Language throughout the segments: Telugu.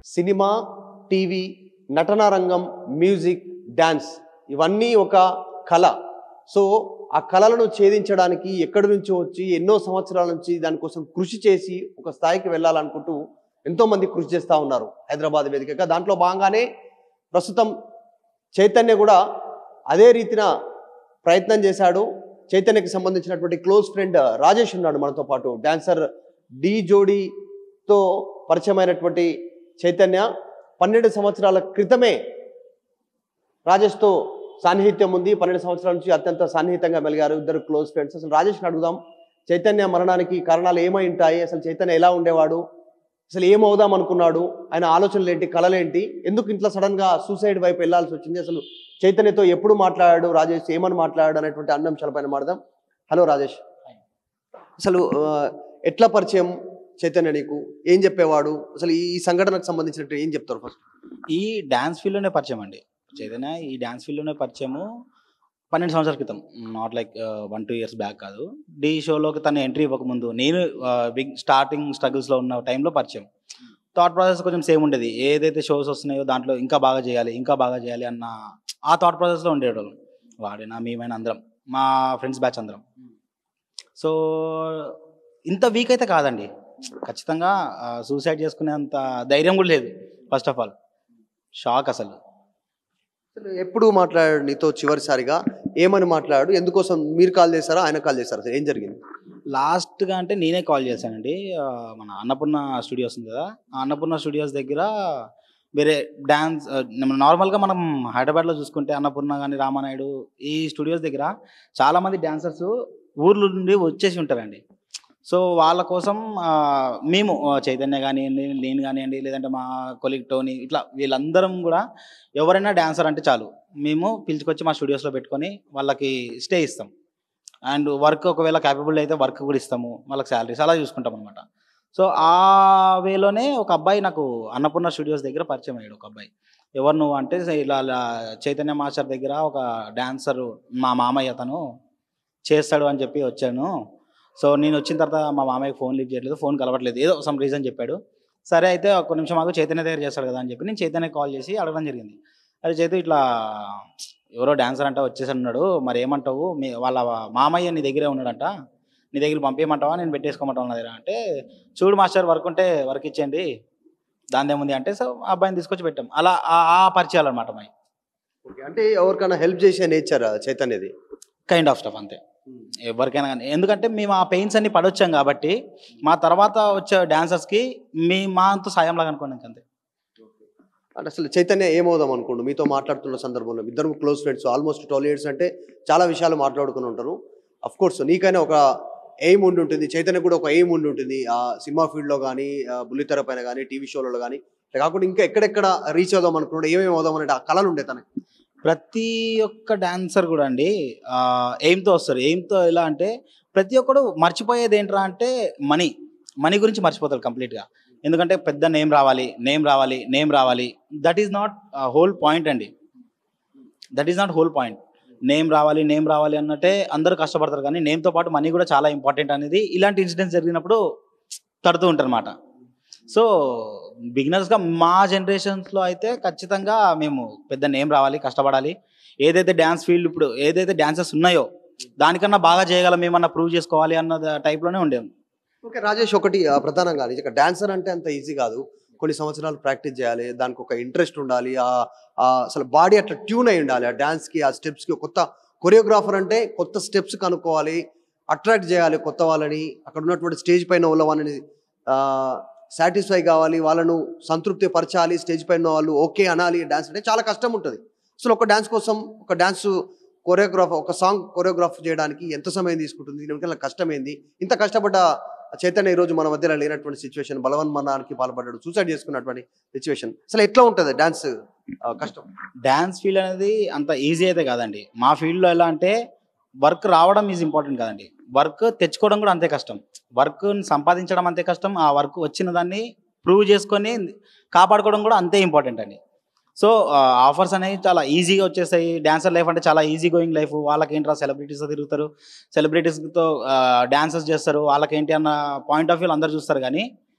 సినిమా టీవీ నటనా రంగం మ్యూజిక్ డ్యాన్స్ ఇవన్నీ ఒక కళ సో ఆ కళలను ఛేదించడానికి ఎక్కడి నుంచో వచ్చి ఎన్నో సంవత్సరాల నుంచి దానికోసం కృషి చేసి ఒక స్థాయికి వెళ్ళాలనుకుంటూ ఎంతో మంది కృషి చేస్తూ ఉన్నారు హైదరాబాద్ వేదికగా దాంట్లో భాగంగానే ప్రస్తుతం చైతన్య కూడా అదే రీతిన ప్రయత్నం చేశాడు చైతన్యకి సంబంధించినటువంటి క్లోజ్ ఫ్రెండ్ రాజేష్ ఉన్నాడు మనతో పాటు డాన్సర్ డి జోడీతో పరిచయమైనటువంటి చైతన్య పన్నెండు సంవత్సరాల క్రితమే రాజేష్తో సాన్నిహిత్యం ఉంది పన్నెండు సంవత్సరాల నుంచి అత్యంత సాన్నిహితంగా మెలిగారు ఇద్దరు క్లోజ్ ఫ్రెండ్స్ అసలు రాజేష్ని అడుగుదాం చైతన్య మరణానికి కారణాలు ఏమై ఉంటాయి అసలు చైతన్య ఎలా ఉండేవాడు అసలు ఏమవుదాం అనుకున్నాడు ఆయన ఆలోచనలు ఏంటి కళలేంటి ఎందుకు ఇంట్లో సడన్ గా సూసైడ్ వైపు వెళ్ళాల్సి వచ్చింది అసలు చైతన్యతో ఎప్పుడు మాట్లాడాడు రాజేష్ ఏమని మాట్లాడాడు అనేటువంటి అన్ని అంశాలపైన మాడదాం హలో రాజేష్ అసలు ఆ, ఎట్లా పరిచయం చైతన్య నీకు ఏం చెప్పేవాడు అసలు ఈ ఈ సంఘటనకు సంబంధించినట్టు ఏం చెప్తారు ఫస్ట్ ఈ డ్యాన్స్ ఫీల్డ్లోనే పరిచయం అండి చైతన్య ఈ డ్యాన్స్ ఫీల్డ్లోనే పరిచయము పన్నెండు సంవత్సరాల క్రితం not like one two years back కాదు డి షోలోకి తను ఎంట్రీ ఇవ్వకముందు నేను బిగ్ స్టార్టింగ్ స్ట్రగుల్స్లో ఉన్న టైంలో పరిచయం థాట్ ప్రాసెస్ కొంచెం సేమ్ ఉండేది ఏదైతే షోస్ వస్తున్నాయో దాంట్లో ఇంకా బాగా చేయాలి ఇంకా బాగా చేయాలి అన్న ఆ థాట్ ప్రాసెస్లో ఉండేవాళ్ళం వాడినా మేమైనా అందరం మా ఫ్రెండ్స్ బ్యాచ్ అందరం సో ఇంత వీక్ అయితే కాదండి ఖచ్చితంగా సూసైడ్ చేసుకునేంత ధైర్యం కూడా లేదు ఫస్ట్ ఆఫ్ ఆల్ షాక్ అసలు అసలు ఎప్పుడు మాట్లాడాడు నీతో చివరిసారిగా ఏమని మాట్లాడాడు ఎందుకోసం మీరు కాల్ చేశారా ఆయన కాల్ చేశారా అసలు ఏం జరిగింది లాస్ట్గా అంటే నేనే కాల్ చేశానండి ఆ, మన అన్నపూర్ణ స్టూడియోస్ ఉంది కదా ఆ అన్నపూర్ణ స్టూడియోస్ దగ్గర వేరే డ్యాన్స్ నార్మల్గా మనం హైదరాబాద్లో చూసుకుంటే అన్నపూర్ణ కానీ రామానాయుడు ఈ స్టూడియోస్ దగ్గర చాలామంది డాన్సర్స్ ఊర్ల నుండి వచ్చేసి ఉంటారండి సో వాళ్ళ కోసం ఆ, మేము ఆ, చైతన్య కానివ్వండి నేను కానివ్వండి లేదంటే మా కొలిగ్ టోనీ ఇట్లా వీళ్ళందరం కూడా ఎవరైనా డాన్సర్ అంటే చాలు మేము పిలుచుకొచ్చి మా స్టూడియోస్లో పెట్టుకొని వాళ్ళకి స్టే ఇస్తాం అండ్ వర్క్ ఒకవేళ క్యాపబుల్ అయితే వర్క్ కూడా ఇస్తాము వాళ్ళకి శాలరీస్ అలా చూసుకుంటాం అనమాట సో ఆ వేలోనే ఒక అబ్బాయి నాకు అన్నపూర్ణ స్టూడియోస్ దగ్గర పరిచయం అయ్యాడు ఒక అబ్బాయి ఎవరు నువ్వు అంటే ఇలా ఇలా చైతన్య మాస్టర్ దగ్గర ఒక డాన్సర్ మా మామయ్య అతను చేస్తాడు అని చెప్పి వచ్చాను సో నేను వచ్చిన తర్వాత మా మామయ్యకి ఫోన్ లిఫ్ట్ చేయట్లేదు ఫోన్ కలవట్లేదు ఏదో సమ్ రీజన్ చెప్పాడు సరే అయితే ఒక నిమిషం మాకు చైతన్య దగ్గర చేస్తాడు కదా అని చెప్పి నేను చైతన్య కాల్ చేసి అడగడం జరిగింది అరే చైతు ఇట్లా ఎవరో డాన్సర్ అంట వచ్చేసి అన్నాడు మరి ఏమంటావు మీ వాళ్ళ మామయ్య నీ దగ్గరే ఉన్నాడంట నీ దగ్గర పంపించమంటావా నేను పెట్టేసుకోమంటావా నా దగ్గర అంటే చూడు మాస్టర్ వర్క్ ఉంటే వర్క్ ఇచ్చేయండి దాని ఏముంది అంటే సో ఆ అబ్బాయిని తీసుకొచ్చి పెట్టాం అలా ఆ- ఆ పరిచయాలు అనమాట మై ఓకే, అంటే ఎవరికైనా హెల్ప్ చేసే నేచర్ చైతన్యది కైండ్ ఆఫ్ స్టఫ్ అంతే ఎవరికైనా కానీ ఎందుకంటే మేము ఆ పెయిన్స్ అన్ని పడొచ్చాం కాబట్టి మా తర్వాత వచ్చే డాన్సర్స్కి మీ మా అంత సాయంలాగా అనుకోండి అంతే అంటే అసలు చైతన్య ఏమవుదాం అనుకోండు మీతో మాట్లాడుతున్న సందర్భంలో ఇద్దరు close friends almost twelve years అంటే చాలా విషయాలు మాట్లాడుకుని ఉంటారు అఫ్ కోర్స్ నీకైనా ఒక ఎయిమ్ ఉండి ఉంటుంది చైతన్య కూడా ఒక ఎయిమ్ ఉండి ఉంటుంది ఆ సినిమా ఫీల్డ్లో కానీ బుల్లితెర పైన కానీ టీవీ షోలలో కానీ ఇట్లా కాకుండా ఇంకా ఎక్కడెక్కడ రీచ్ అవుదాం అనుకున్నాడు ఏమేమి అవుదాం అనే ఆ కళలు ఉండే తనకి ప్రతి ఒక్క డాన్సర్ కూడా అండి ఎయిమ్తో వస్తారు ఎయిమ్తో ఎలా అంటే ప్రతి ఒక్కడు మర్చిపోయేది ఏంట్రా అంటే మనీ మనీ గురించి మర్చిపోతారు కంప్లీట్గా ఎందుకంటే పెద్ద నేమ్ రావాలి నేమ్ రావాలి నేమ్ రావాలి that is not whole point అండి that is not whole point name రావాలి నేమ్ రావాలి అన్నట్టే అందరూ కష్టపడతారు కానీ నేమ్తో పాటు మనీ కూడా చాలా ఇంపార్టెంట్ అనేది ఇలాంటి ఇన్సిడెంట్స్ జరిగినప్పుడు తడుతూ ఉంటారు అనమాట సో బిగినర్స్గా మా జనరేషన్స్లో అయితే ఖచ్చితంగా మేము పెద్ద నేమ్ రావాలి కష్టపడాలి ఏదైతే డ్యాన్స్ ఫీల్డ్ ఇప్పుడు ఏదైతే డాన్సెస్ ఉన్నాయో దానికన్నా బాగా చేయగలం ఏమన్నా ప్రూవ్ చేసుకోవాలి అన్న టైప్లోనే ఉండేది ఓకే రాజేష్ ఒకటి ఆ, ప్రధానంగా నిజంగా డాన్సర్ అంటే అంత ఈజీ కాదు కొన్ని సంవత్సరాలు ప్రాక్టీస్ చేయాలి దానికి ఒక ఇంట్రెస్ట్ ఉండాలి ఆ ఆ అసలు బాడీ అట్లా ట్యూన్ అయి ఉండాలి ఆ డాన్స్కి ఆ స్టెప్స్కి కొత్త కొరియోగ్రాఫర్ అంటే కొత్త స్టెప్స్ కనుక్కోవాలి అట్రాక్ట్ చేయాలి కొత్త వాళ్ళని అక్కడ ఉన్నటువంటి స్టేజ్ పైన ఉన్న వాళ్ళని సాటిస్ఫై కావాలి వాళ్ళను సంతృప్తి పరచాలి స్టేజ్ పైన ఉన్న వాళ్ళు ఓకే అనాలి డాన్స్ అంటే చాలా కష్టం ఉంటుంది అసలు ఒక డాన్స్ కోసం ఒక డాన్స్ కొరియోగ్రాఫ్ ఒక సాంగ్ కొరియోగ్రాఫ్ చేయడానికి ఎంత సమయం తీసుకుంటుంది దీని వెనకాల కష్టం ఏంది ఇంత కష్టపడ్డ చైతన్య ఈ రోజు మన మధ్యలో లేనటువంటి సిచ్యువేషన్ బలవన్మరణానికి పాల్పడ్డాడు సూసైడ్ చేసుకున్నటువంటి సిచ్యువేషన్ అసలు ఎట్లా ఉంటుంది డాన్స్ కష్టం డ్యాన్స్ ఫీల్డ్ అనేది అంత ఈజీ అయితే కాదండి మా ఫీల్డ్లో ఎలా అంటే వర్క్ రావడం ఈజ్ ఇంపార్టెంట్ కాదండి వర్క్ తెచ్చుకోవడం కూడా అంతే కష్టం వర్క్ సంపాదించడం అంతే కష్టం ఆ వర్క్ వచ్చిన దాన్ని ప్రూవ్ చేసుకొని కాపాడుకోవడం కూడా అంతే ఇంపార్టెంట్ అండి సో ఆఫర్స్ అనేవి చాలా ఈజీగా వచ్చేస్తాయి డాన్సర్ లైఫ్ అంటే చాలా ఈజీ గోయింగ్ లైఫ్ వాళ్ళకి ఏంట్రా సెలబ్రిటీస్ తిరుగుతారు సెలబ్రిటీస్తో డాన్సెస్ చేస్తారు వాళ్ళకేంటి అన్న పాయింట్ ఆఫ్ వ్యూ అందరు చూస్తారు కానీ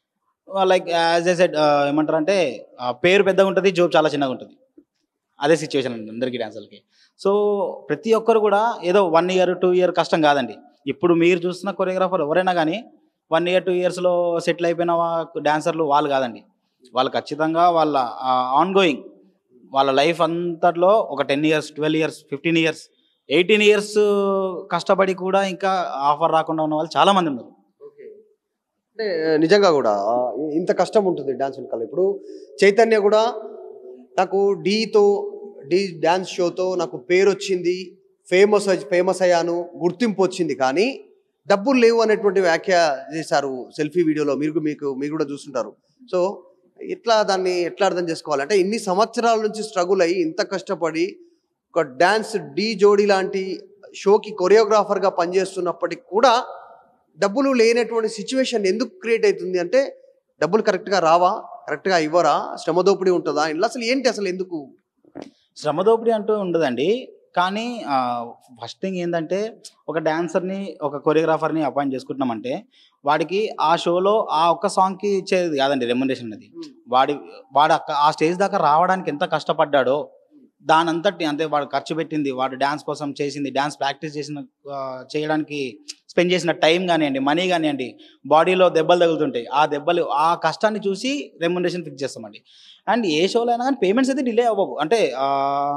లైక్ యాజ్ ఏ సెడ్ ఏమంటారు అంటే పేరు పెద్దగా ఉంటుంది జోబ్ చాలా చిన్నగా ఉంటుంది అదే సిచ్యువేషన్ అండి అందరికీ డ్యాన్సర్లకి సో ప్రతి ఒక్కరు కూడా ఏదో వన్ ఇయర్ టూ ఇయర్ కష్టం కాదండి ఇప్పుడు మీరు చూస్తున్న కొరియోగ్రాఫర్ ఎవరైనా కానీ వన్ ఇయర్ టూ ఇయర్స్లో సెటిల్ అయిపోయిన డాన్సర్లు వాళ్ళు కాదండి వాళ్ళు ఖచ్చితంగా వాళ్ళ ఆన్ గోయింగ్ వాళ్ళ లైఫ్ అంతట్లో ఒక ten years twelve years fifteen years eighteen years కష్టపడి కూడా ఇంకా ఆఫర్ రాకుండా ఉన్న వాళ్ళు చాలా మంది ఉన్నారు అంటే నిజంగా కూడా ఆ, ఇంత కష్టం ఉంటుంది డాన్స్ వెనకాల ఇప్పుడు చైతన్య కూడా నాకు డీతో డీ డ్యాన్స్ షోతో నాకు పేరు వచ్చింది ఫేమస్ ఫేమస్ అయ్యాను గుర్తింపు వచ్చింది కానీ డబ్బులు లేవు అనేటువంటి వ్యాఖ్య చేశారు సెల్ఫీ వీడియోలో మీరు మీకు మీరు కూడా చూస్తుంటారు సో ఎట్లా దాన్ని ఎట్లా అర్థం చేసుకోవాలంటే ఇన్ని సంవత్సరాల నుంచి స్ట్రగుల్ అయ్యి ఇంత కష్టపడి ఒక డ్యాన్స్ డీ జోడీ లాంటి షోకి కొరియోగ్రాఫర్గా పనిచేస్తున్నప్పటికి కూడా డబ్బులు లేనటువంటి సిచ్యువేషన్ ఎందుకు క్రియేట్ అవుతుంది అంటే డబ్బులు కరెక్ట్గా రావా కరెక్ట్గా ఇవ్వరా శ్రమ దోపిడీ ఉంటుందా ఇంట్లో అసలు ఏంటి అసలు ఎందుకు శ్రమ దోపిడీ అంటూ ఉండదండి కానీ ఫస్ట్ థింగ్ ఏంటంటే ఒక డాన్సర్ని ఒక కొరియోగ్రాఫర్ని అపాయింట్ చేసుకుంటున్నామంటే వాడికి ఆ షోలో ఆ ఒక్క సాంగ్కి ఇచ్చేది కాదండి రెమ్యునరేషన్ అనేది వాడి వాడు అక్క- ఆ స్టేజ్ దాకా రావడానికి ఎంత కష్టపడ్డాడో దాని అంతటి అంటే వాడు ఖర్చు పెట్టింది వాడు డ్యాన్స్ కోసం చేసింది డ్యాన్స్ ప్రాక్టీస్ చేసిన ఆ, చేయడానికి స్పెండ్ చేసిన టైం కానివ్వండి మనీ కానివ్వండి బాడీలో దెబ్బలు తగులుతుంటాయి ఆ దెబ్బలు ఆ కష్టాన్ని చూసి రెమ్యునరేషన్ ఫిక్స్ చేస్తామండి అండ్ ఏ షోలో అయినా కానీ పేమెంట్స్ అయితే డిలే అవ్వవు అంటే ఆ,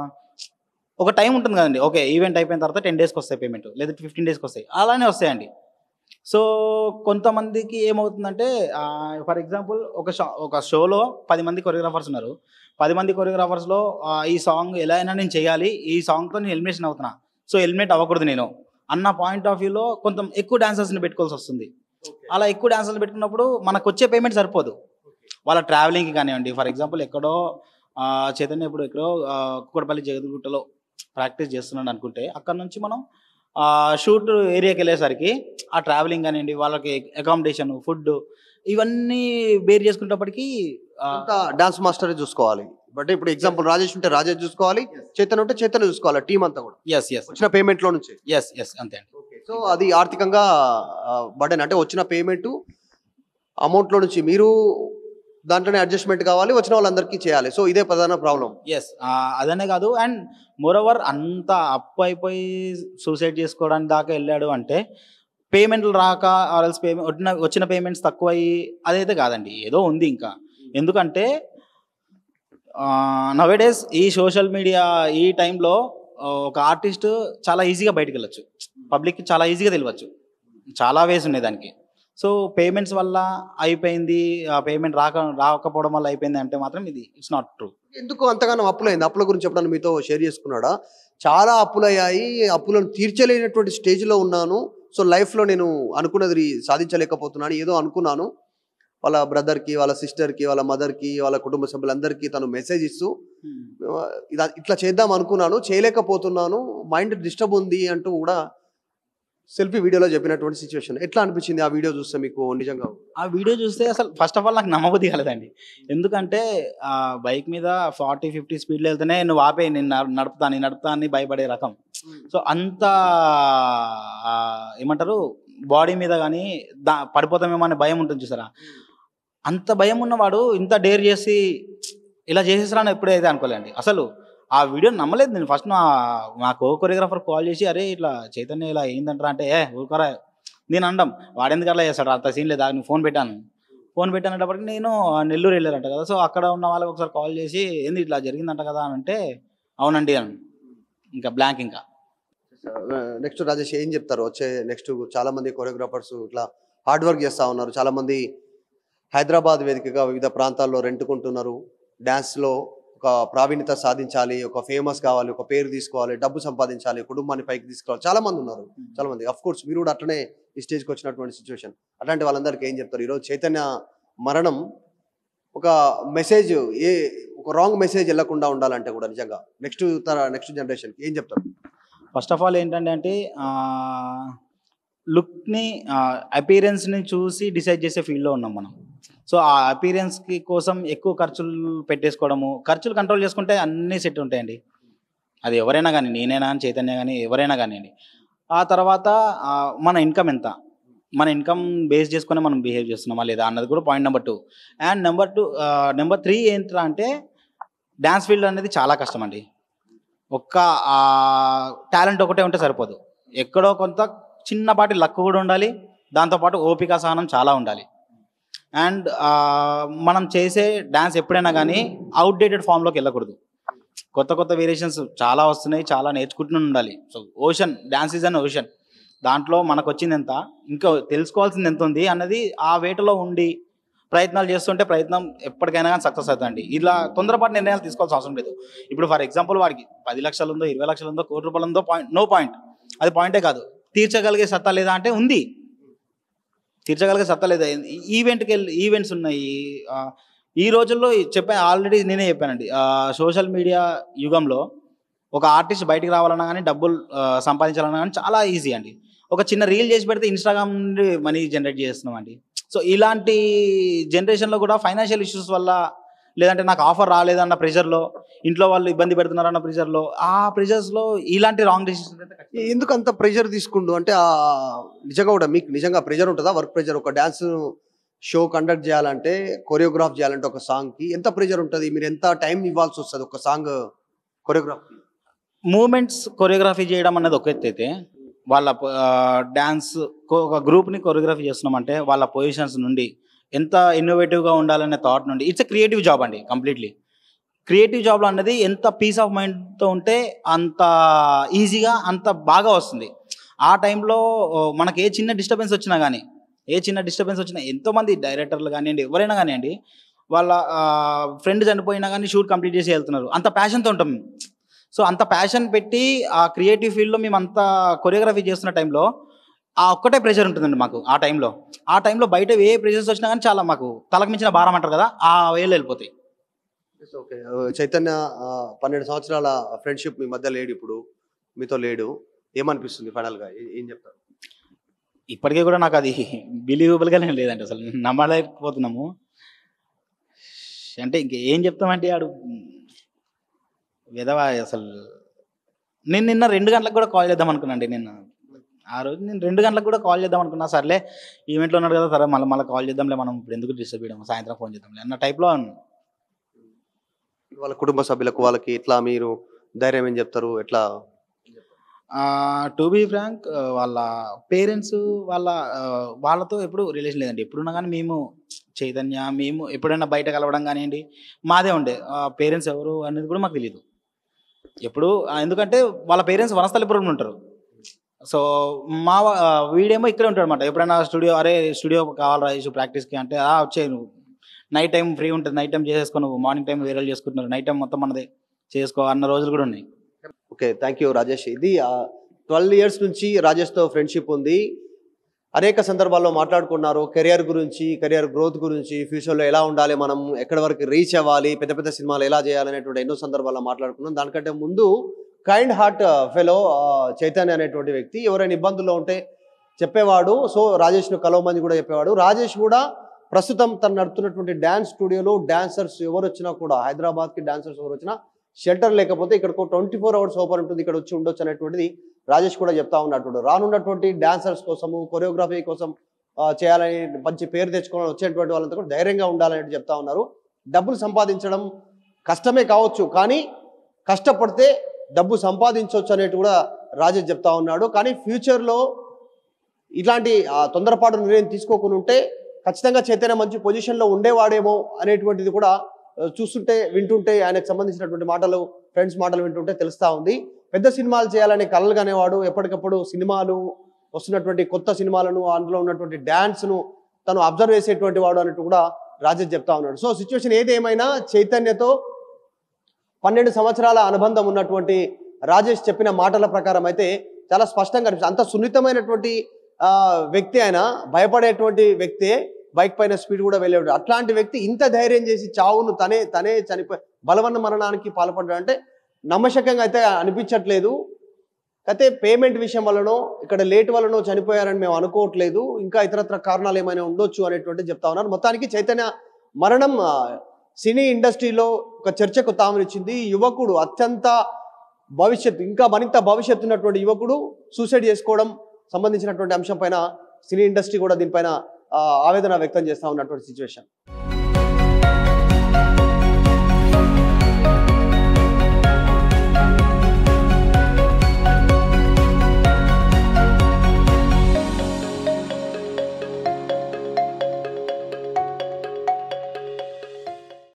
ఒక టైం ఉంటుంది కదండి ఓకే ఈవెంట్ అయిపోయిన తర్వాత టెన్ డేస్కి వస్తాయి పేమెంట్ లేదా ఫిఫ్టీన్ డేస్కి వస్తాయి అలానే వస్తాయండి సో కొంతమందికి ఏమవుతుందంటే ఫర్ ఎగ్జాంపుల్ ఒక షో ఒక షోలో పది మంది కొరియోగ్రాఫర్స్ ఉన్నారు పది మంది కొరియోగ్రాఫర్స్లో ఈ సాంగ్ ఎలా అయినా నేను చేయాలి ఈ సాంగ్తో నేను ఎలిమినేషన్ అవుతున్నా సో ఎలిమినేట్ అవ్వకూడదు నేను అన్న పాయింట్ ఆఫ్ వ్యూలో కొంత ఎక్కువ డాన్సర్స్ని పెట్టుకోవాల్సి వస్తుంది అలా ఎక్కువ డాన్సర్లు పెట్టుకున్నప్పుడు మనకు వచ్చే పేమెంట్ సరిపోదు వాళ్ళ ట్రావెలింగ్కి కానివ్వండి ఫర్ ఎగ్జాంపుల్ ఎక్కడో ఆ, చైతన్య ఇప్పుడు ఎక్కడో ఆ, కుక్కడపల్లి జగద్గుట్టలో ప్రాక్టీస్ చేస్తున్నాడు అనుకుంటే అక్కడ నుంచి మనం షూట్ ఏరియాకి వెళ్ళేసరికి ఆ ట్రావెలింగ్ కానివ్వండి వాళ్ళకి అకామిడేషన్ ఫుడ్ ఇవన్నీ బేర్ చేసుకునేటప్పటికి అంతా డాన్స్ మాస్టర్ చూసుకోవాలి బట్ ఇప్పుడు ఎగ్జాంపుల్ రాజేష్ ఉంటే రాజేష్ చూసుకోవాలి చైతన్య ఉంటే చైతన్య చూసుకోవాలి టీం అంతా కూడా ఎస్ ఎస్ వచ్చిన పేమెంట్ లో నుంచి ఎస్ ఎస్ అంతే అండి సో అది ఆర్థికంగా బర్డెన్ అంటే వచ్చిన పేమెంట్ అమౌంట్ లో నుంచి మీరు దాంట్లోనే అడ్జస్ట్మెంట్ కావాలి వచ్చిన వాళ్ళందరికీ చేయాలి సో ఇదే ప్రధాన ప్రాబ్లం ఎస్ అదనే కాదు అండ్ మోరోవర్ అంత అప్పు అయిపోయి సూసైడ్ చేసుకోవడానికి దాకా వెళ్ళాడు అంటే పేమెంట్లు రాక ఆర్ఎల్స్ పేమెంట్ వచ్చిన వచ్చిన పేమెంట్స్ తక్కువ అయ్యి అదైతే కాదండి ఏదో ఉంది ఇంకా ఎందుకంటే నవేడేస్ ఈ సోషల్ మీడియా ఈ టైంలో ఒక ఆర్టిస్ట్ చాలా ఈజీగా బయటకు వెళ్ళొచ్చు పబ్లిక్కి చాలా ఈజీగా తెలియవచ్చు చాలా వేస్ ఉన్నాయి దానికి సో పేమెంట్స్ వల్ల అయిపోయింది ఆ పేమెంట్ రాక రాకపోవడం వల్ల అయిపోయింది అంటే మాత్రం ఇది ఇట్స్ నాట్ ట్రూ ఎందుకు అంతగానో అప్పులైంది అప్పుల గురించి ఎప్పుడన్నా మీతో షేర్ చేసుకున్నాడా చాలా అప్పులయ్యాయి అప్పులను తీర్చలేనటువంటి స్టేజ్లో ఉన్నాను సో లైఫ్లో నేను అనుకున్నది రీ- సాధించలేకపోతున్నాను ఏదో అనుకున్నాను వాళ్ళ బ్రదర్కి వాళ్ళ సిస్టర్కి వాళ్ళ మదర్కి వాళ్ళ కుటుంబ సభ్యులందరికీ తను మెసేజ్ ఇస్తూ "ఆ, ఇలా ఇట్లా చేద్దాం అనుకున్నాను చేయలేకపోతున్నాను మైండ్ డిస్టర్బ్ ఉంది అంటూ కూడా సెల్ఫీ వీడియోలో చెప్పినటువంటి సిచ్యువేషన్ ఎట్లా అనిపించింది ఆ వీడియో చూస్తే మీకు నిజంగా ఆ వీడియో చూస్తే అసలు ఫస్ట్ ఆఫ్ ఆల్ నాకు నమ్మబుద్ధి కాలేదండి ఎందుకంటే ఆ బైక్ మీద ఫార్టీ ఫిఫ్టీ స్పీడ్లో వెళ్తేనే నువ్వు ఆపే నేను నడ- నడుపుతా నేను నడుపుతా అని భయపడే రకం సో అంత ఆ, ఏమంటారు బాడీ మీద కానీ దా పడిపోతామేమో అనే భయం ఉంటుంది చూసారా అంత భయం ఉన్నవాడు ఇంత డేర్ చేసి ఇలా చేసేసారని ఎప్పుడైతే అనుకోలేండి అసలు ఆ వీడియో నమ్మలేదు నేను ఫస్ట్ నా మా కో కొరియోగ్రాఫర్ కాల్ చేసి అరే ఇట్లా చైతన్య ఇలా అయిందంటారా అంటే ఏ ఊరుకోరా నేను అండం వాడెందుకు అట్లా చేస్తాడు అంత సీన్ లేదా నేను ఫోన్ పెట్టాను ఫోన్ పెట్టానంటప్పటికి నేను నెల్లూరు వెళ్ళారంట కదా సో అక్కడ ఉన్న వాళ్ళకి ఒకసారి కాల్ చేసి ఏంది ఇట్లా జరిగిందంట కదా అని అంటే అవునండి అని ఇంకా బ్లాంక్ ఇంకా నెక్స్ట్ రాజేష్ ఏం చెప్తారు వచ్చే నెక్స్ట్ చాలా మంది కొరియోగ్రాఫర్స్ ఇట్లా హార్డ్ వర్క్ చేస్తూ ఉన్నారు చాలా మంది హైదరాబాద్ వేదికగా వివిధ ప్రాంతాల్లో రెంటుకుంటున్నారు డ్యాన్స్లో ఒక ప్రావీణ్యత సాధించాలి ఒక ఫేమస్ కావాలి ఒక పేరు తీసుకోవాలి డబ్బు సంపాదించాలి కుటుంబాన్ని పైకి తీసుకోవాలి చాలా మంది ఉన్నారు చాలా మంది అఫ్ కోర్స్ మీరు కూడా అట్లనే ఈ స్టేజ్కి వచ్చినటువంటి సిచ్యువేషన్ అట్లాంటి వాళ్ళందరికీ ఏం చెప్తారు ఈరోజు చైతన్య మరణం ఒక మెసేజ్ ఏ ఒక రాంగ్ మెసేజ్ వెళ్లకుండా ఉండాలంటే కూడా నిజంగా నెక్స్ట్ తర నెక్స్ట్ జనరేషన్కి ఏం చెప్తారు ఫస్ట్ ఆఫ్ ఆల్ ఏంటంటే అంటే లుక్ని అపీరెన్స్ని చూసి డిసైడ్ చేసే ఫీల్డ్లో ఉన్నాం మనం సో ఆ అపీరెన్స్కి కోసం ఎక్కువ ఖర్చులు పెట్టేసుకోవడము ఖర్చులు కంట్రోల్ చేసుకుంటే అన్నీ సెట్ ఉంటాయండి అది ఎవరైనా కానీ నేనైనా కానీ చైతన్య కానీ ఎవరైనా కానివ్వండి ఆ తర్వాత ఆ, మన ఇన్కమ్ ఎంత మన ఇన్కమ్ బేస్ చేసుకొని మనం బిహేవ్ చేస్తున్నామా లేదా అన్నది కూడా point number two and number two number three ఏంట్రా అంటే డ్యాన్స్ ఫీల్డ్ అనేది చాలా కష్టం అండి ఒక్క టాలెంట్ ఒకటే ఉంటే సరిపోదు ఎక్కడో కొంత చిన్నపాటి లక్ కూడా ఉండాలి దాంతోపాటు ఓపిక సహనం చాలా ఉండాలి అండ్ మనం చేసే డ్యాన్స్ ఎప్పుడైనా కానీ అవుట్డేటెడ్ ఫామ్లోకి వెళ్ళకూడదు కొత్త కొత్త వేరియేషన్స్ చాలా వస్తున్నాయి చాలా నేర్చుకుంటూ ఉండాలి so ocean dance is an ocean దాంట్లో మనకు వచ్చింది ఎంత ఇంకా తెలుసుకోవాల్సింది ఎంత ఉంది అన్నది ఆ వేటలో ఉండి ప్రయత్నాలు చేస్తుంటే ప్రయత్నం ఎప్పటికైనా కానీ సక్సెస్ అవుతుందండి ఇలా తొందరపాటు నిర్ణయాలు తీసుకోవాల్సిన అవసరం లేదు ఇప్పుడు ఫర్ ఎగ్జాంపుల్ వాడికి పది లక్షలు ఉందో ఇరవై లక్షలు ఉందో కోటి రూపాయలు ఉందో పాయింట్ నో పాయింట్ అది పాయింటే కాదు తీర్చగలిగే సత్తా లేదా అంటే ఉంది తీర్చగలిగే సత్తా లేదా ఈవెంట్కి వెళ్ళి ఈవెంట్స్ ఉన్నాయి ఆ, ఈ రోజుల్లో చెప్పాను ఆల్రెడీ నేనే చెప్పానండి సోషల్ మీడియా యుగంలో ఒక ఆర్టిస్ట్ బయటికి రావాలన్నా కానీ డబ్బులు ఆ, సంపాదించాలన్నా కానీ చాలా ఈజీ అండి ఒక చిన్న రీల్ చేసి పెడితే ఇన్స్టాగ్రామ్ నుండి మనీ జనరేట్ చేస్తున్నాం అండి సో ఇలాంటి జనరేషన్లో కూడా ఫైనాన్షియల్ ఇష్యూస్ వల్ల లేదంటే నాకు ఆఫర్ రాలేదన్న ప్రెషర్లో ఇంట్లో వాళ్ళు ఇబ్బంది పెడుతున్నారన్న ప్రెషర్లో ఆ ప్రెషర్స్లో ఇలాంటి రాంగ్ డెసిషన్స్ అయితే ఖచ్చితంగా ఎందుకు అంత ప్రెషర్ తీసుకుండు అంటే ఆ నిజంగా కూడా మీకు నిజంగా ప్రెషర్ ఉంటుందా వర్క్ ప్రెషర్ ఒక డాన్స్ షో కండక్ట్ చేయాలంటే కొరియోగ్రాఫ్ చేయాలంటే ఒక సాంగ్ కి ఎంత ప్రెషర్ ఉంటుంది మీరు ఎంత టైం ఇవ్వాల్సి వస్తుంది ఒక సాంగ్ కొరియోగ్రాఫ్ మూమెంట్స్ కొరియోగ్రఫీ చేయడం అనేది ఒక ఎత్తు అయితే వాళ్ళ డ్యాన్స్ ఒక గ్రూప్ని కొరియోగ్రఫీ చేస్తున్నామంటే వాళ్ళ పొజిషన్స్ నుండి ఎంత ఇన్నోవేటివ్గా ఉండాలనే థాట్ నుండి ఇట్స్ ఎ క్రియేటివ్ జాబ్ అండి కంప్లీట్లీ క్రియేటివ్ జాబ్లో అన్నది ఎంత పీస్ ఆఫ్ మైండ్తో ఉంటే అంత ఈజీగా అంత బాగా వస్తుంది ఆ టైంలో మనకి ఏ చిన్న డిస్టర్బెన్స్ వచ్చినా కానీ ఏ చిన్న డిస్టర్బెన్స్ వచ్చినా ఎంతోమంది డైరెక్టర్లు కానివ్వండి ఎవరైనా కానివ్వండి వాళ్ళ ఫ్రెండ్ చనిపోయినా కానీ షూట్ కంప్లీట్ చేసి వెళ్తున్నారు అంత ప్యాషన్తో ఉంటాం మేము సో అంత ప్యాషన్ పెట్టి ఆ క్రియేటివ్ ఫీల్డ్లో మేము అంత కొరియోగ్రఫీ చేస్తున్న టైంలో ఆ ఒక్కటే ప్రెషర్ ఉంటుందండి మాకు ఆ టైంలో ఆ టైంలో బయట ఏ ప్రెషర్స్ వచ్చినా కానీ చాలా మాకు తలకు మించిన భారం అంటారు కదా ఆ వేలు వెళ్ళిపోతాయి ఓకే చైతన్య ఆ, పన్నెండు సంవత్సరాల ఫ్రెండ్షిప్ మీ మధ్య లేడు ఇప్పుడు మీతో లేడు ఏమనిపిస్తుంది ఫైనల్ గా ఏ- ఏం చెప్తారు ఇప్పటికీ కూడా నాకు అది బిలీవబుల్గానే లేదండి అసలు నమ్మలేకపోతున్నాము అంటే ఇంక ఏం చెప్తామంటే ఆడు విధవా అసలు నేను నిన్న రెండు గంటలకు కూడా కాల్ చేద్దాం అనుకున్నాండి నిన్న ఆ రోజు నేను రెండు గంటలకు కూడా కాల్ చేద్దాం అనుకున్నా సర్లే ఈవెంట్లో ఉన్నాడు కదా సరే మళ్ళీ మళ్ళీ కాల్ చేద్దాంలే మనం ఇప్పుడు ఎందుకు డిస్టర్బ్ చేయడం సాయంత్రం ఫోన్ చేద్దాంలే అన్న టైప్లో వాళ్ళ కుటుంబ సభ్యులకు వాళ్ళకి ఎట్లా మీరు ధైర్యం ఏం చెప్తారు ఎట్లా టు బీ ఫ్రాంక్ వాళ్ళ పేరెంట్స్ వాళ్ళ ఆ, వాళ్ళతో ఎప్పుడు రిలేషన్ లేదండి ఎప్పుడున్నా కానీ మేము చైతన్య మేము ఎప్పుడైనా బయట కలవడం కానివ్వండి మాదే ఉండే పేరెంట్స్ ఎవరు అనేది కూడా మాకు తెలియదు ఎప్పుడు ఆ, ఎందుకంటే వాళ్ళ పేరెంట్స్ వనస్థలిపురంలో ఉంటారు సో మా వా- ఆ, వీడేమో ఇక్కడే ఉంటాడు అనమాట ఎప్పుడైనా స్టూడియో అరే స్టూడియో కావాలా ఇష్యూ ప్రాక్టీస్కి అంటే ఆ వచ్చాయి నువ్వు నైట్ టైం ఫ్రీ ఉంటుంది నైట్ టైం చేసేసుకో నువ్వు మార్నింగ్ టైం వేరే చేసుకుంటున్నారు నైట్ టైం మొత్తం మనదే చేసుకో అన్న రోజులు కూడా ఉన్నాయి ఓకే థ్యాంక్ యూ రాజేష్ ఇది ట్వెల్వ్ ఇయర్స్ నుంచి రాజేష్తో ఫ్రెండ్షిప్ ఉంది అనేక సందర్భాల్లో మాట్లాడుకున్నారు కెరియర్ గురించి కెరియర్ గ్రోత్ గురించి ఫ్యూచర్లో ఎలా ఉండాలి మనం ఎక్కడి వరకు రీచ్ అవ్వాలి పెద్ద పెద్ద సినిమాలు ఎలా చేయాలనేటువంటి ఎన్నో సందర్భాల్లో మాట్లాడుకున్నాం దానికంటే ముందు కైండ్ హార్ట్ ఫెలో చైతన్య అనేటువంటి వ్యక్తి ఎవరైనా ఇబ్బందుల్లో ఉంటే చెప్పేవాడు సో రాజేష్ను కలవమని కూడా చెప్పేవాడు రాజేష్ కూడా ప్రస్తుతం తను నడుపుతున్నటువంటి డ్యాన్స్ స్టూడియోలో డాన్సర్స్ ఎవరు వచ్చినా కూడా హైదరాబాద్కి డాన్సర్స్ ఎవరు వచ్చినా షెల్టర్ లేకపోతే ఇక్కడ ట్వంటీ ఫోర్ అవర్స్ ఓపెన్ ఉంటుంది ఇక్కడ వచ్చి ఉండొచ్చు అనేటువంటిది రాజేష్ కూడా చెప్తా ఉన్నట్టు రానున్నటువంటి డాన్సర్స్ కోసము కొరియోగ్రఫీ కోసం ఆ, చేయాలని మంచి పేరు తెచ్చుకోవాలని వచ్చేటువంటి వాళ్ళంతా కూడా ధైర్యంగా ఉండాలని చెప్తా ఉన్నారు డబ్బులు సంపాదించడం కష్టమే కావచ్చు కానీ కష్టపడితే డబ్బు సంపాదించవచ్చు అనేటి కూడా రాజేష్ చెప్తా ఉన్నాడు కానీ ఫ్యూచర్లో ఇట్లాంటి ఆ, తొందరపాటు నిర్ణయం తీసుకోకుండా ఉంటే ఖచ్చితంగా చైతన్య మంచి పొజిషన్లో ఉండేవాడేమో అనేటువంటిది కూడా ఆ, చూస్తుంటే వింటుంటే ఆయనకు సంబంధించినటువంటి మాటలు ఫ్రెండ్స్ మాటలు వింటుంటే తెలుస్తా ఉంది పెద్ద సినిమాలు చేయాలనే కలలు కనేవాడు ఎప్పటికప్పుడు సినిమాలు వస్తున్నటువంటి కొత్త సినిమాలను అందులో ఉన్నటువంటి డ్యాన్స్ను తను అబ్జర్వ్ చేసేటువంటి వాడు అన్నట్టు కూడా రాజేష్ చెప్తా ఉన్నాడు సో సిచ్యువేషన్ ఏదేమైనా చైతన్యతో పన్నెండు సంవత్సరాల అనుబంధం ఉన్నటువంటి రాజేష్ చెప్పిన మాటల ప్రకారం అయితే చాలా స్పష్టంగా కనిపిస్తుంది అంత సున్నితమైనటువంటి ఆ, వ్యక్తి ఆయన భయపడేటువంటి వ్యక్తే బైక్ పైన స్పీడ్ కూడా వెళ్ళేవాడు అట్లాంటి వ్యక్తి ఇంత ధైర్యం చేసి చావును తనే తనే చనిపోయి బలవన్న మరణానికి పాల్పడ్డాడు అంటే నమ్మశక్యంగా అయితే అనిపించట్లేదు అయితే పేమెంట్ విషయం వలనో ఇక్కడ లేట్ వలనో చనిపోయారని మేము అనుకోవట్లేదు ఇంకా ఇతరత్ర కారణాలు ఏమైనా ఉండొచ్చు అనేటువంటి చెప్తా ఉన్నారు మొత్తానికి చైతన్య మరణం ఆ, సినీ ఇండస్ట్రీలో ఒక చర్చకు తామునిచ్చింది యువకుడు అత్యంత భవిష్యత్తు ఇంకా మరింత భవిష్యత్తు ఉన్నటువంటి యువకుడు సూసైడ్ చేసుకోవడం సంబంధించినటువంటి అంశం పైన సినీ ఇండస్ట్రీ కూడా దీనిపైన ఆ, ఆవేదన వ్యక్తం చేస్తూ ఉన్నటువంటి సిచ్యువేషన్